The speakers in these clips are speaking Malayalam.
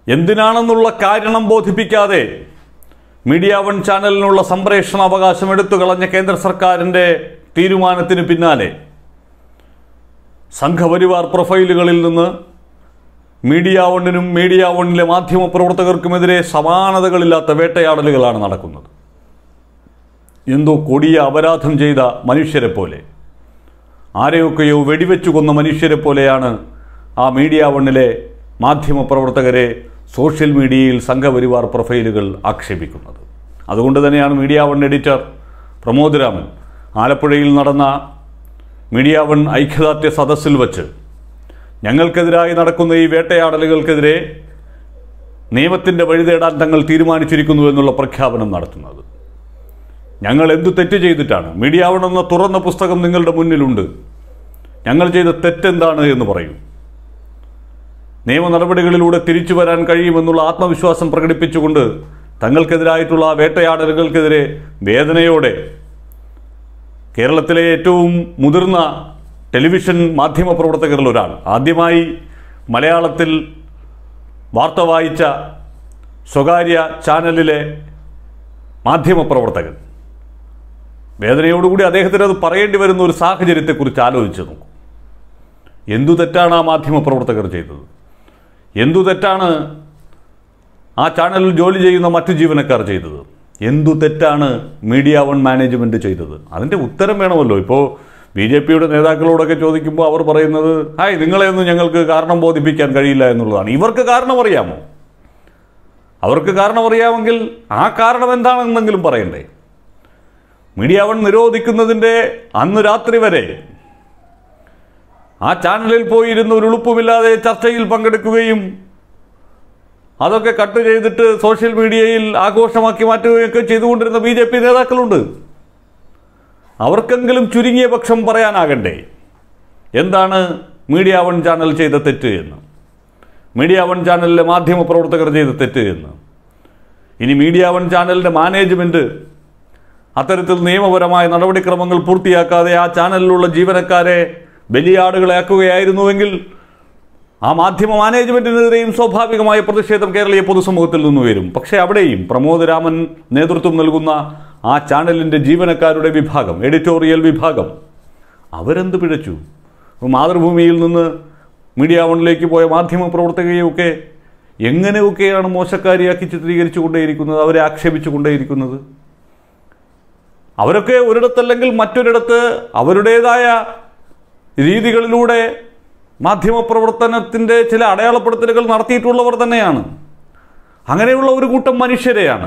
എന്തിനാണെന്നുള്ള കാരണം ബോധിപ്പിക്കാതെ മീഡിയ വൺ ചാനലിനുള്ള സംപ്രേഷണ അവകാശം എടുത്തു കളഞ്ഞ കേന്ദ്ര സർക്കാരിൻ്റെ തീരുമാനത്തിന് പിന്നാലെ സംഘപരിവാർ പ്രൊഫൈലുകളിൽ നിന്ന് മീഡിയ വണ്ണിനും മീഡിയ വണ്ണിലെ മാധ്യമ പ്രവർത്തകർക്കുമെതിരെ സമാനതകളില്ലാത്ത വേട്ടയാടലുകളാണ് നടക്കുന്നത് എന്തോ കൊടിയ അപരാധം ചെയ്ത മനുഷ്യരെ പോലെ ആരെയൊക്കെയോ വെടിവെച്ചു കൊന്ന മനുഷ്യരെ പോലെയാണ് ആ മീഡിയ വണ്ണിലെ മാധ്യമ പ്രവർത്തകരെ സോഷ്യൽ മീഡിയയിൽ സംഘപരിവാർ പ്രൊഫൈലുകൾ ആക്ഷേപിക്കുന്നത് അതുകൊണ്ട് തന്നെയാണ് Media One editor Pramod Raman ആലപ്പുഴയിൽ നടന്ന മീഡിയ വൺ ഐക്യദാർഢ്യ സദസ്സിൽ വച്ച് ഞങ്ങൾക്കെതിരായി നടക്കുന്ന ഈ വേട്ടയാടലുകൾക്കെതിരെ നിയമത്തിൻ്റെ വഴി തേടാൻ തങ്ങൾ തീരുമാനിച്ചിരിക്കുന്നു എന്നുള്ള പ്രഖ്യാപനം നടത്തുന്നത് ഞങ്ങൾ എന്തു തെറ്റ് ചെയ്തിട്ടാണ് മീഡിയ വൺ എന്ന തുറന്ന പുസ്തകം നിങ്ങളുടെ മുന്നിലുണ്ട് ഞങ്ങൾ ചെയ്ത തെറ്റെന്താണ് എന്ന് പറയൂ നിയമ നടപടികളിലൂടെ തിരിച്ചു വരാൻ കഴിയുമെന്നുള്ള ആത്മവിശ്വാസം പ്രകടിപ്പിച്ചുകൊണ്ട് തങ്ങൾക്കെതിരായിട്ടുള്ള ആ വേട്ടയാടലുകൾക്കെതിരെ വേദനയോടെ കേരളത്തിലെ ഏറ്റവും മുതിർന്ന ടെലിവിഷൻ മാധ്യമ പ്രവർത്തകരിൽ ഒരാൾ ആദ്യമായി മലയാളത്തിൽ വാർത്ത വായിച്ച സ്വകാര്യ ചാനലിലെ മാധ്യമ പ്രവർത്തകൻ വേദനയോടുകൂടി അദ്ദേഹത്തിന് അത് പറയേണ്ടി വരുന്ന ഒരു സാഹചര്യത്തെക്കുറിച്ച് ആലോചിച്ച് നോക്കൂ എന്തു തെറ്റാണ് ആ മാധ്യമ പ്രവർത്തകർ ചെയ്തത് എന്തു തെറ്റാണ് ആ ചാനലിൽ ജോലി ചെയ്യുന്ന മറ്റു ജീവനക്കാർ ചെയ്തത് എന്തു തെറ്റാണ് മീഡിയ വൺ മാനേജ്മെൻറ്റ് ചെയ്തത് അതിൻ്റെ ഉത്തരം വേണമല്ലോ ഇപ്പോൾ ബി ജെ പിയുടെ നേതാക്കളോടൊക്കെ ചോദിക്കുമ്പോൾ അവർ പറയുന്നത് ഹായ് നിങ്ങളെയൊന്നും ഞങ്ങൾക്ക് കാരണം ബോധിപ്പിക്കാൻ കഴിയില്ല എന്നുള്ളതാണ് ഇവർക്ക് കാരണം അറിയാമോ അവർക്ക് കാരണം അറിയാമെങ്കിൽ ആ കാരണം എന്താണെന്നെങ്കിലും പറയണ്ടേ മീഡിയ വൺ നിരോധിക്കുന്നതിൻ്റെ അന്ന് രാത്രി വരെ ആ ചാനലിൽ പോയിരുന്ന് ഒരു ഉളുപ്പുമില്ലാതെ ചർച്ചയിൽ പങ്കെടുക്കുകയും അതൊക്കെ കട്ട് ചെയ്തിട്ട് സോഷ്യൽ മീഡിയയിൽ ആഘോഷമാക്കി മാറ്റുകയൊക്കെ ചെയ്തുകൊണ്ടിരുന്ന ബി ജെ പി നേതാക്കളുണ്ട് അവർക്കെങ്കിലും ചുരുങ്ങിയ പക്ഷം പറയാനാകണ്ടേ എന്താണ് മീഡിയ വൺ ചാനൽ ചെയ്ത തെറ്റ് എന്ന് മീഡിയ വൺ ചാനലിലെ മാധ്യമ പ്രവർത്തകർ ചെയ്ത തെറ്റ് എന്ന് ഇനി മീഡിയ വൺ ചാനലിൻ്റെ മാനേജ്മെൻറ്റ് അത്തരത്തിൽ നിയമപരമായ നടപടിക്രമങ്ങൾ പൂർത്തിയാക്കാതെ ആ ചാനലിലുള്ള ജീവനക്കാരെ ബലിയാടുകളാക്കുകയായിരുന്നുവെങ്കിൽ ആ മാധ്യമ മാനേജ്മെന്റിനെതിരെയും സ്വാഭാവികമായ പ്രതിഷേധം കേരളീയ പൊതുസമൂഹത്തിൽ നിന്ന് വരും പക്ഷേ അവിടെയും പ്രമോദ് രാമൻ നേതൃത്വം നൽകുന്ന ആ ചാനലിൻ്റെ ജീവനക്കാരുടെ വിഭാഗം എഡിറ്റോറിയൽ വിഭാഗം അവരെന്ത് പിഴച്ചു മാതൃഭൂമിയിൽ നിന്ന് മീഡിയ വണിലേക്ക് പോയ മാധ്യമ പ്രവർത്തകരെയൊക്കെ എങ്ങനെയൊക്കെയാണ് മോശക്കാരിയാക്കി ചിത്രീകരിച്ചു കൊണ്ടേയിരിക്കുന്നത് അവരെ ആക്ഷേപിച്ചു കൊണ്ടേയിരിക്കുന്നത് അവരൊക്കെ ഒരിടത്തല്ലെങ്കിൽ മറ്റൊരിടത്ത് അവരുടേതായ രീതികളിലൂടെ മാധ്യമപ്രവർത്തനത്തിൻ്റെ ചില അടയാളപ്പെടുത്തലുകൾ നടത്തിയിട്ടുള്ളവർ തന്നെയാണ് അങ്ങനെയുള്ള ഒരു കൂട്ടം മനുഷ്യരെയാണ്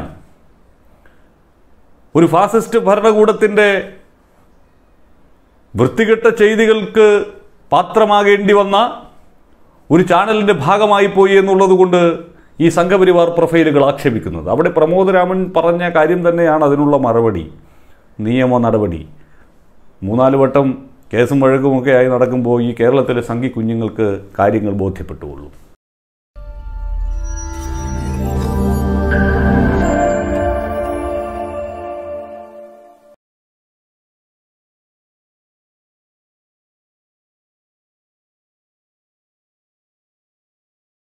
ഒരു ഫാസിസ്റ്റ് ഭരണകൂടത്തിൻ്റെ വൃത്തികെട്ട ചെയ്തികൾക്ക് പാത്രമാകേണ്ടി വന്ന ഒരു ചാനലിൻ്റെ ഭാഗമായി പോയി എന്നുള്ളത് കൊണ്ട് ഈ സംഘപരിവാർ പ്രൊഫൈലുകൾ ആക്ഷേപിക്കുന്നത് അവിടെ പ്രമോദ് രാമൻ പറഞ്ഞ കാര്യം തന്നെയാണ് അതിനുള്ള മറുപടി നിയമ നടപടി മൂന്നാല് വട്ടം കേസും വഴക്കുമൊക്കെ ആയി നടക്കുമ്പോൾ ഈ കേരളത്തിലെ സംഘി കുഞ്ഞുങ്ങൾക്ക് കാര്യങ്ങൾ ബോധ്യപ്പെട്ടുകൊള്ളും